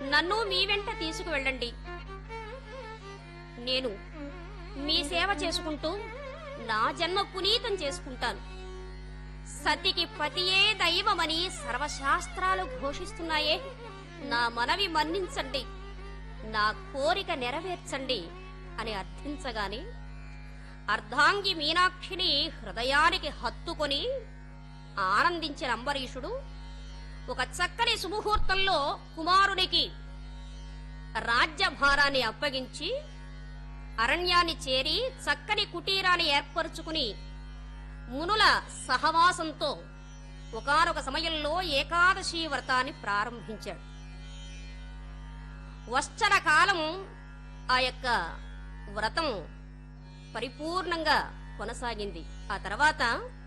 నన్ను మీ వెంట తీసుకువెళ్ళండి నేను మీ సేవ చేసుకుంటూ నా జన్మ పునీతం చేసుకుంటాను సతికి పతియే దైవమని సర్వశాస్త్రాలు ఘోషిస్తున్నాయే నా మనవి మన్నించండి నా కోరిక నెరవేర్చండి అని అర్థించగానే అర్ధాంగి మీనాక్షిని హృదయానికి హత్తుకొని ఆనందించిన అంబరీషుడు ఒక చక్కని సుముహూర్తంలో కుమారునికి రాజ్యభారాన్ని అప్పగించి అరణ్యాన్ని చేరి చక్కని కుటీరాన్ని ఏర్పరుచుకుని మునుల సహవాసంతో ఒకానొక సమయంలో ఏకాదశి వ్రతాన్ని ప్రారంభించాడు వశ్చర కాలం ఆ యొక్క వ్రతం పరిపూర్ణంగా కొనసాగింది ఆ తర్వాత